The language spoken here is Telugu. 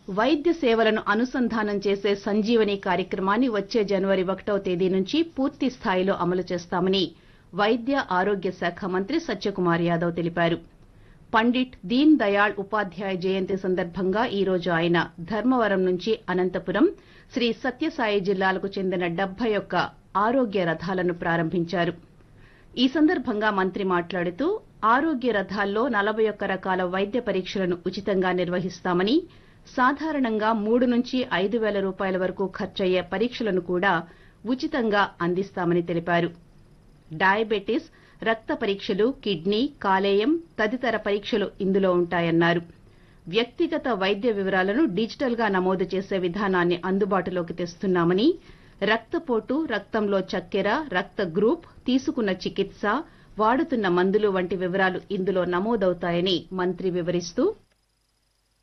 వైద్య సేవలను అనుసంధానం చేసే సంజీవని కార్యక్రమాన్ని వచ్చే జనవరి ఒకటవ తేదీ నుంచి పూర్తి స్థాయిలో అమలు చేస్తామని వైద్య ఆరోగ్య శాఖ మంత్రి సత్యకుమార్ యాదవ్ తెలిపారు పండిట్ దీన్ దయాళ్ ఉపాధ్యాయ జయంతి సందర్భంగా ఈ రోజు ఆయన ధర్మవరం నుంచి అనంతపురం శ్రీ సత్యసాయి జిల్లాలకు చెందిన డెబ్బై ఒక్క ఆరోగ్య రథాలను ప్రారంభించారు ఈ సందర్భంగా మంత్రి మాట్లాడుతూ ఆరోగ్య రథాల్లో నలభై ఒక్క రకాల వైద్య పరీక్షలను ఉచితంగా నిర్వహిస్తామని సాధారణంగా మూడు నుంచి ఐదు వేల రూపాయల వరకు ఖర్చయ్యే పరీక్షలను కూడా ఉచితంగా అందిస్తామని తెలిపారు డయాబెటిస్ రక్త పరీక్షలు కిడ్నీ కాలేయం తదితర పరీక్షలు ఇందులో ఉంటాయన్నారు వ్యక్తిగత వైద్య వివరాలను డిజిటల్ గా నమోదు చేసే విధానాన్ని అందుబాటులోకి తెస్తున్నామని రక్తపోటు రక్తంలో చక్కెర రక్త గ్రూప్ తీసుకున్న చికిత్స వాడుతున్న మందులు వంటి వివరాలు ఇందులో నమోదవుతాయని మంత్రి వివరిస్తూ